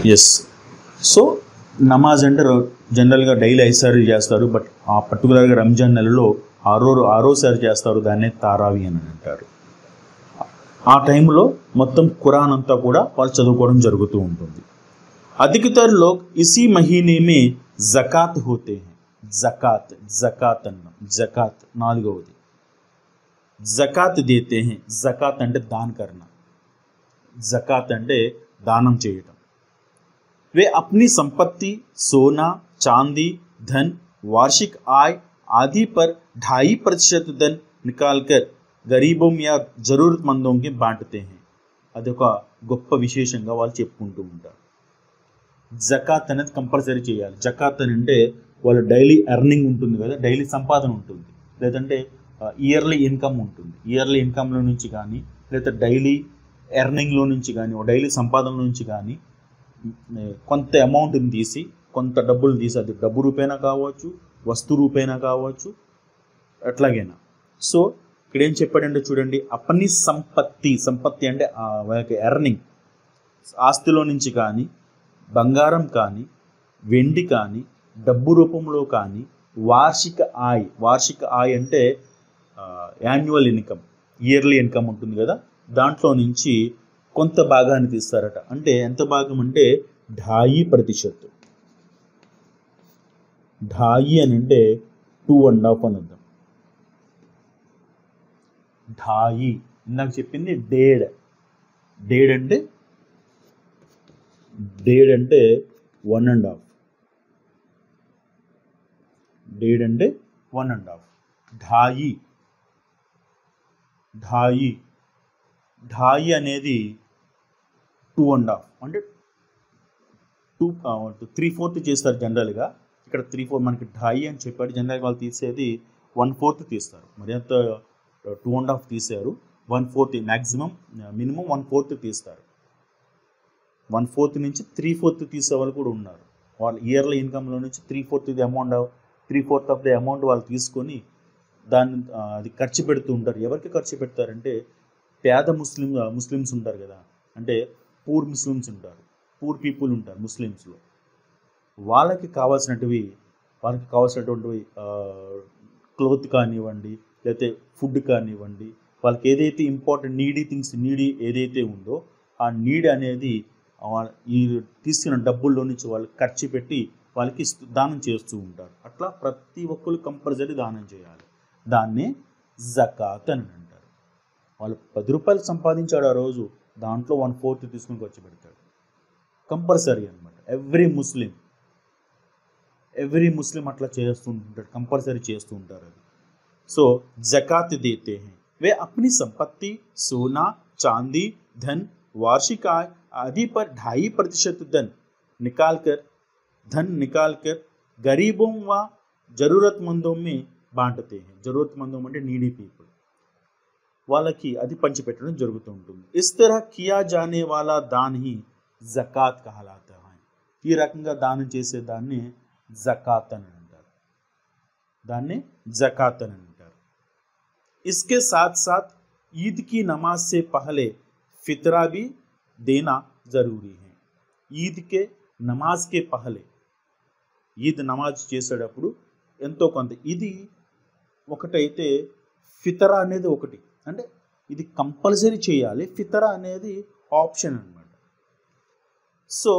yes so నమాజ్ అంటే రో- జనరల్గా డైలీ ఐదుసారి చేస్తారు బట్ ఆ పర్టికులర్గా రంజాన్ నెలలో ఆరో ఆరోసారి చేస్తారు దాన్నే తారావి అని అంటారు ఆ టైంలో మొత్తం ఖురాన్ అంతా కూడా వాళ్ళు చదువుకోవడం జరుగుతూ ఉంటుంది अधिकतर लोग इसी महीने में जक़ात होते हैं జకాత్ జకాత్ అన్న జకాత్ నాలుగవది జకాత్ దేతే హే జకాత్ అంటే దాన్ కర్ణ జకాత్ అంటే దానం చేయటం वे अपनी संपत्ति सोना चांदी धन वार्षिक आय आदि पर ढाई प्रतिशत धन निकालकर गरीबों या जरूरतमंदों के बांटते हैं అదొక గొప్ప విశేషంగా వాళ్ళు చెప్పుకుంటూ ఉంటారు జకాత్ అనేది కంపల్సరీ చేయాలి జకాత్ అని అంటే వాళ్ళ డైలీ ఎర్నింగ్ ఉంటుంది కదా డైలీ సంపాదన ఉంటుంది లేదంటే ఇయర్లీ ఇన్కమ్ ఉంటుంది ఇయర్లీ ఇన్కమ్లో నుంచి కానీ లేదా డైలీ ఎర్నింగ్లో నుంచి కానీ డైలీ సంపాదన నుంచి కానీ మ్, కొంత అమౌంట్ని తీసి కొంత డబ్బులు తీసి అది డబ్బు రూపేనా కావచ్చు వస్తు రూపేనా కావచ్చు అట్లాగైనా సో ఇక్కడ ఏం చెప్పాడంటే చూడండి అప్పని సంపత్తి సంపత్తి అంటే ఆ వాళ్ళకి ఎర్నింగ్ ఆస్తిలో నుంచి కానీ బంగారం కానీ వెండి కానీ డబ్బు రూపంలో కానీ వార్షిక ఆయ్ వార్షిక ఆయ్ అంటే యాన్యువల్ ఇన్కమ్ ఇయర్లీ ఇన్కమ్ ఉంటుంది కదా దాంట్లో నుంచి కొంత భాగాన్ని తీస్తారట అంటే ఎంత భాగం అంటే ఢాయి ప్రతిశత్ ఢాయి అని అంటే టూ అండ్ హాఫ్ అని అర్థం ఢాయి ఇందాక చెప్పింది డేడ్ డేడ్ అంటే డేడ్ అంటే వన్ అండ్ హాఫ్ డేడ్ అంటే వన్ అండ్ హాఫ్ ఢాయి ఢాయి ఢాయి అనేది టూ అండ్ హాఫ్ అంటే టూ త్రీ ఫోర్త్ చేస్తారు జనరల్గా ఇక్కడ త్రీ ఫోర్ మనకి ఢాయి అని చెప్పాడు జనరల్గా వాళ్ళు తీసేది వన్ ఫోర్త్ తీస్తారు మరి అంత టూ అండ్ హాఫ్ తీసారు one fourth maximum minimum one fourth తీస్తారు వన్ ఫోర్త్ నుంచి త్రీ ఫోర్త్ తీసే వాళ్ళు కూడా ఉన్నారు వాళ్ళ ఇయర్లీ ఇన్కమ్లో నుంచి three fourth the amount three fourth of the amount వాళ్ళు తీసుకొని దాన్ని ఆ, అది ఖర్చు పెడుతూ ఉంటారు ఎవరికి ఖర్చు పెడతారంటే పేద ముస్లిం ముస్లిమ్స్ ఉంటారు కదా అంటే పూర్ ముస్లిమ్స్ ఉంటారు పూర్ పీపుల్ ఉంటారు ముస్లిమ్స్లో వాళ్ళకి కావాల్సినటివి వాళ్ళకి కావాల్సినటువంటివి క్లోత్ కానివ్వండి లేకపోతే ఫుడ్ కానివ్వండి వాళ్ళకి ఏదైతే ఇంపార్టెంట్ నీడీ థింగ్స్ నీడీ ఏదైతే ఉందో ఆ నీడ్ అనేది వా- ఈ తీసుకున్న డబ్బుల్లో నుంచి వాళ్ళు ఖర్చు పెట్టి వాళ్ళకి ఇస్తూ దానం చేస్తూ ఉంటారు అట్లా ప్రతి ఒక్కరు కంపల్సరీ దానం చేయాలి దాన్నే జకాత్ అని అంటారు వాళ్ళు పది రూపాయలు సంపాదించాడు ఆ రోజు దాంట్లో వన్ ఫోర్త్ తీసుకుని ఖర్చు పెడతాడు కంపల్సరీ అనమాట ఎవ్రీ ముస్లిం ఎవ్రీ ముస్లిం అట్లా చేస్తూ ఉంటాడు కంపల్సరీ చేస్తూ ఉంటారు అది సో जक़ात देते हैं वे अपनी संपत्ति सोना चांदी धन वार्षिक आय आदि पर ढाई प्रतिशत धन निकाल कर धन निकाल कर गरीबों व जरूरतमंदों में बांटते हैं जरूरतमंदों అంటే నీడీ పీపుల్ వాళ్ళకి అది పంచిపెట్టడం జరుగుతూ ఉంటుంది ఇస్ తరహ కియా జానే వాలా దాన్ హి జకాత్ కహలాతా హై ఈ రకంగా దానం చేసే దాన్ని జకాత్ అని అంటారు దాన్ని జకాత్ అని అంటారు इसके साथ साथ ईद की नमाज से पहले फितरा भी देना जरूरी है ఈద్ కే నమాజ్ కే పహలే ఈద్ నమాజ్ చేసేటప్పుడు ఎంతో కొంత ఇది ఒకటైతే ఫితరా అనేది ఒకటి అంటే ఇది కంపల్సరీ చేయాలి ఫితరా అనేది ఆప్షన్ అన్నమాట సో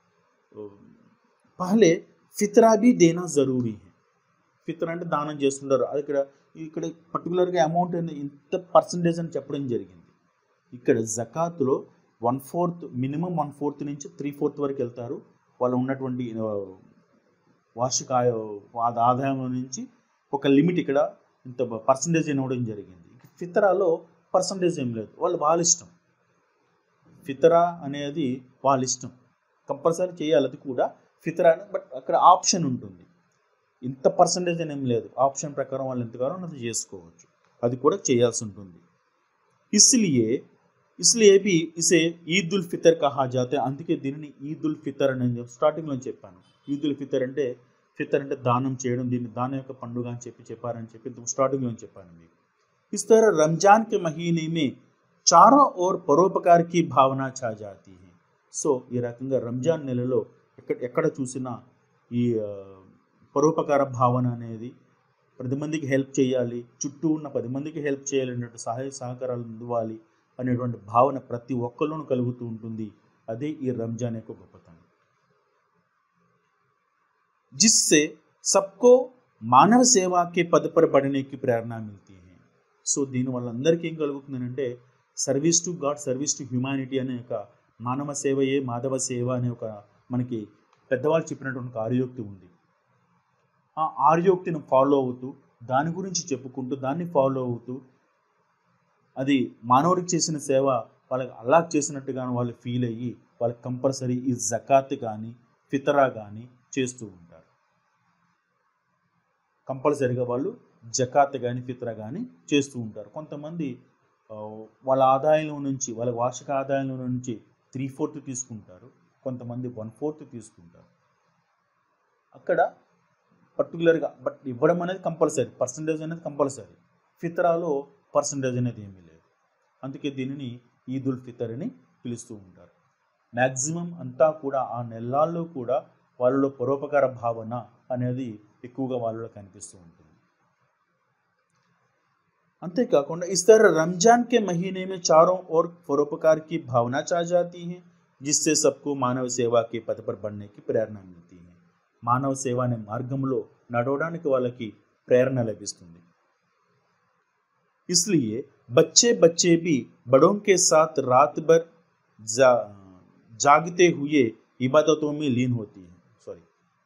పహలే ఫితరా బి దేనా జరూరీ హై ఫితర్ అంటే దానం చేస్తుంటారు అది ఇక్కడ ఇక్కడ పర్టికులర్గా అమౌంట్ అనేది ఇంత పర్సంటేజ్ అని చెప్పడం జరిగింది ఇక్కడ జకాత్లో one fourth minimum one fourth నుంచి త్రీ ఫోర్త్ వరకు వెళ్తారు వాళ్ళు ఉన్నటువంటి ఆ, వార్షిక ఆయ ఆ- ఆదాయంలో నుంచి ఒక లిమిట్ ఇక్కడ ఇంత పర్సంటేజ్ ఇవ్వడం జరిగింది ఫితరాలో పర్సంటేజ్ ఏం లేదు వాళ్ళు వాళ్ళ ఇష్టం ఫితరా అనేది వాళ్ళ ఇష్టం కంపల్సరీ చేయాలి అది కూడా ఫితరా బట్ అక్కడ ఆప్షన్ ఉంటుంది ఇంత పర్సంటేజ్ అని ఏం లేదు ఆప్షన్ ప్రకారం వాళ్ళు ఎంత కావాలో అది చేసుకోవచ్చు అది కూడా చేయాల్సి ఉంటుంది ఇస్లియే ఇస్లియే బి ఇసే ఈద్ ఉల్ ఫితర్ కహా జాతే అందుకే దీనిని ఈద్ ఉల్ ఫితర్ అని నేను స్టార్టింగ్లో చెప్పాను ఈద్ ఉల్ ఫితర్ అంటే ఫితర్ అంటే దానం చేయడం దీన్ని దానం యొక్క పండుగ అని చెప్పి చెప్పారని చెప్పి ఇంతకు స్టార్టింగ్లో చెప్పాను మీకు इस तरह रमजान के महीने में चारों ओर परोपकार की भावना छा जाती है సో ఈ రకంగా రంజాన్ నెలలో ఎక్కడ ఎక్కడ చూసినా ఈ ఆ, పరోపకార భావన అనేది పది మందికి హెల్ప్ చేయాలి చుట్టూ ఉన్న పది మందికి హెల్ప్ చేయాలి అన్నట్టు సహాయ సహకారాలు అందివ్వాలి అనేటువంటి భావన ప్రతి ఒక్కరిలోనూ కలుగుతూ ఉంటుంది అదే ఈ రంజాన్ యొక్క గొప్పతనం जिससे सबको మానవ సేవా కే పద पर बढ़ने की प्रेरणा मिलती है సో దీనివల్ల అందరికీ ఏం కలుగుతుందంటే service to God service to humanity అనే ఒక మానవ సేవయే మాధవ సేవ అనే ఒక మనకి పెద్దవాళ్ళు చెప్పినటువంటి ఒక ఆర్యోక్తి ఉంది ఆ ఆర్యోక్తిని ఫాలో అవుతూ దాని గురించి చెప్పుకుంటూ దాన్ని ఫాలో అవుతూ అది మానవుడికి చేసిన సేవ వాళ్ళకి అల్లాహ్ చేసినట్టుగా వాళ్ళు ఫీల్ అయ్యి వాళ్ళకి కంపల్సరీ ఈ జకాత్ కానీ ఫితరా కానీ చేస్తూ ఉంటారు కంపల్సరీగా వాళ్ళు జకాత్ కానీ ఫిత్రా కానీ చేస్తూ ఉంటారు కొంతమంది ఆ, వాళ్ళ ఆదాయంలో నుంచి వాళ్ళ వార్షిక ఆదాయంలో నుంచి త్రీ ఫోర్త్ తీసుకుంటారు కొంతమంది వన్ ఫోర్త్ తీసుకుంటారు అక్కడ పర్టికులర్గా బట్ ఇవ్వడం అనేది కంపల్సరీ పర్సంటేజ్ అనేది కంపల్సరీ ఫిత్రాలో పర్సంటేజ్ అనేది ఏమీ లేదు అందుకే దీనిని ఈద్ ఉల్ ఫితర్ అని పిలుస్తూ ఉంటారు మ్యాక్సిమం అంతా కూడా ఆ నెలల్లో కూడా వాళ్ళలో పరోపకార భావన అనేది ఎక్కువగా వాళ్ళలో కనిపిస్తూ ఉంటుంది అంతేకాకుండా इस तरह रमजान के महीने में चारों ओर परोपकार की भावना छा जाती है जिससे सबको मानव सेवा के पथ पर बढ़ने की प्रेरणा मिलती है మానవ సేవ అనే మార్గంలో నడవడానికి వాళ్ళకి ప్రేరణ లభిస్తుంది इसलिए बच्चे बच्चे भी बड़ों के साथ रात भर जा, जागते हुए इबादतों में लीन होती है सॉरी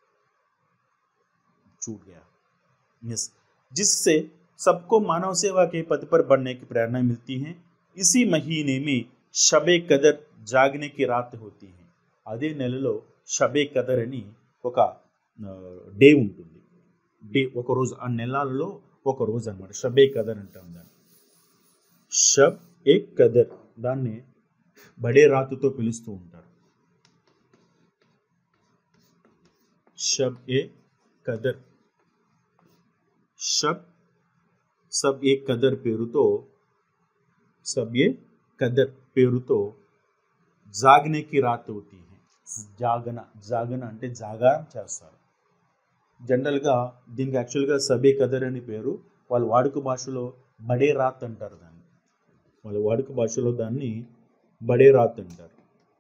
छूट गया मिस जिससे सबको मानव सेवा के पथ पर बढ़ने की प्रेरणा मिलती है इसी महीने में शबे कदर जागने की रात होती है అదే నెలలో షబే కదర్ అని ఒక డే ఉంటుంది డే ఒక రోజు ఆ నెలలలో ఒక రోజు అనమాట షబే కదర్ అంటాం దాన్ని షబ్ ఏ కదర్ దాన్ని బడే రాతుతో పిలుస్తూ ఉంటారు షబ్ ఏ కదర్ షబ్ సబ్ ఏ కదర్ పేరుతో సబ్ ఏ కదర్ పేరుతో జాగనేకి రాత్ అవుతీ హై జాగన జాగన అంటే జాగారం చేస్తారు జనరల్గా దీనికి యాక్చువల్గా సబే కదర్ అని పేరు వాళ్ళ వాడుక భాషలో బడే రాత్ అంటారు దాన్ని వాళ్ళ వాడుక భాషలో దాన్ని బడే రాత్ అంటారు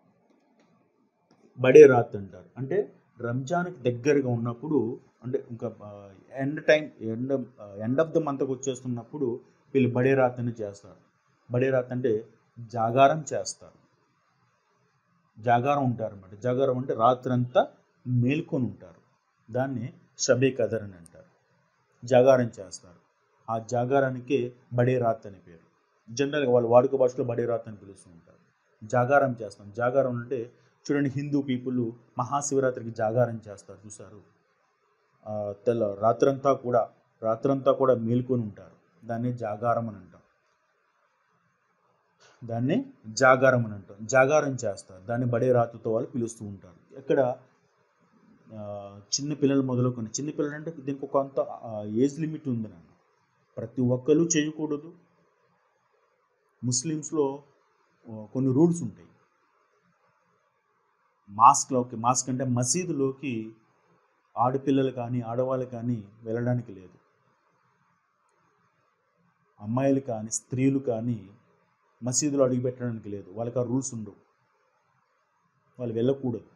బడే రాత్ అంటారు అంటే రంజాన్కి దగ్గరగా ఉన్నప్పుడు అంటే ఇంకా end time end end of the మంత్కి వచ్చేస్తున్నప్పుడు వీళ్ళు బడే రాత్ అని చేస్తారు బడే రాత్ అంటే జాగారం చేస్తారు జాగారం ఉంటారు అనమాట జాగారం అంటే రాత్రంతా మేల్కొని ఉంటారు దాన్ని షబే కదర్ అని అంటారు జాగారం చేస్తారు ఆ జాగారానికి బడే రాత్ అని పేరు జనరల్గా వాళ్ళు వాడుక భాషలో బడే రాత్ అని పిలుస్తూ ఉంటారు జాగారం చేస్తాం జాగారం అంటే చూడండి హిందూ పీపుల్ మహాశివరాత్రికి జాగారం చేస్తారు చూసారు ఆ, తెల్ల రాత్రంతా కూడా రాత్రంతా కూడా మేల్కొని ఉంటారు దాన్ని జాగారం అని అంటాం దాన్ని జాగారం అని అంటాం జాగారం చేస్తారు దాన్ని బడే రాతుతో వాళ్ళు పిలుస్తూ ఉంటారు ఇక్కడ ఆ, చిన్న పిల్లలు మొదలుకొని చిన్న పిల్లలు అంటే దీనికి కొంత ఏజ్ లిమిట్ ఉంది నాన్న ప్రతి ఒక్కరు చేయకూడదు ముస్లిమ్స్లో ఆ, కొన్ని రూల్స్ ఉంటాయి మాస్క్లోకి మాస్క్ అంటే మసీదులోకి ఆడపిల్లలు కానీ ఆడవాళ్ళు కానీ వెళ్ళడానికి లేదు అమ్మాయిలు కానీ స్త్రీలు కానీ మసీదులో అడుగుపెట్టడానికి లేదు వాళ్ళకి ఆ రూల్స్ ఉండవు వాళ్ళు వెళ్ళకూడదు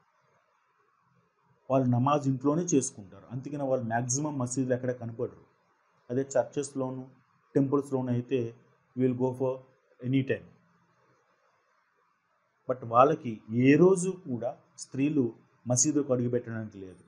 వాళ్ళు నమాజ్ ఇంట్లోనే చేసుకుంటారు అందుకని వాళ్ళు మ్యాక్సిమం మసీదులు ఎక్కడ కనపడరు అదే చర్చెస్లోను టెంపుల్స్లోనూ అయితే we'll go for any time but వాళ్ళకి ఏ రోజు కూడా స్త్రీలు మసీదుకు అడుగుపెట్టడానికి లేదు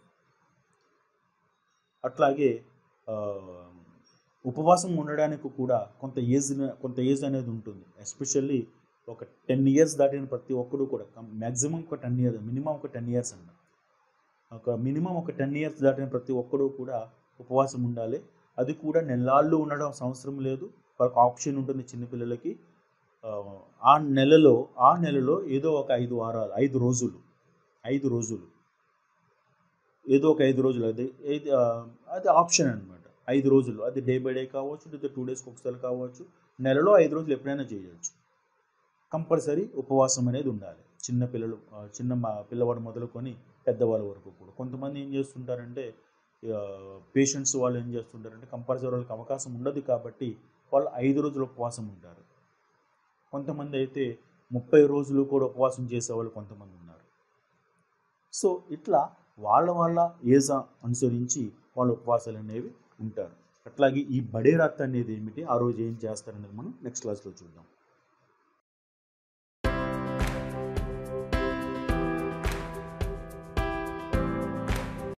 అట్లాగే ఆ, ఉపవాసం ఉండడానికి కూడా కొంత ఏజ్ కొంత ఏజ్ అనేది ఉంటుంది ఎస్పెషల్లీ ఒక టెన్ ఇయర్స్ దాటిన ప్రతి ఒక్కడు కూడా మ్యాక్సిమం ఒక టెన్ ఇయర్స్ మినిమం ఒక టెన్ ఇయర్స్ అన్న ఒక మినిమం ఒక టెన్ ఇయర్స్ దాటిన ప్రతి ఒక్కడు కూడా ఉపవాసం ఉండాలి అది కూడా నెలాళ్ళు ఉండడం అవసరం లేదు వాళ్ళకి ఆప్షన్ ఉంటుంది చిన్నపిల్లలకి ఆ, ఆ నెలలో ఆ నెలలో ఏదో ఒక ఐదు వారాలు ఐదు రోజులు ఐదు రోజులు ఏదో ఒక ఐదు రోజులు అది ఏది ఆ, అది ఆప్షన్ అనమాట ఐదు రోజులు అది డే బై డే కావచ్చు లేదా టూ డేస్కి ఒకసారి కావచ్చు నెలలో ఐదు రోజులు ఎప్పుడైనా చేయవచ్చు కంపల్సరీ ఉపవాసం అనేది ఉండాలి చిన్న పిల్లలు ఆ, చిన్న మా పిల్లవాడు మొదలుకొని పెద్దవాళ్ళ వరకు కూడా కొంతమంది ఏం చేస్తుంటారంటే పేషెంట్స్ వాళ్ళు ఏం చేస్తుంటారంటే కంపల్సరీ వాళ్ళకి అవకాశం ఉండదు కాబట్టి వాళ్ళు ఐదు రోజులు ఉపవాసం ఉంటారు కొంతమంది అయితే ముప్పై రోజులు కూడా ఉపవాసం చేసేవాళ్ళు కొంతమంది ఉన్నారు సో ఇట్లా వాళ్ళ వాళ్ళ ఏజ్ అనుసరించి వాళ్ళ ఉపవాసాలు అనేవి ఉంటారు అట్లాగే ఈ బడే రాత్ అనేది ఏమిటి ఆ రోజు ఏం చేస్తారనేది మనం నెక్స్ట్ క్లాస్లో చూద్దాం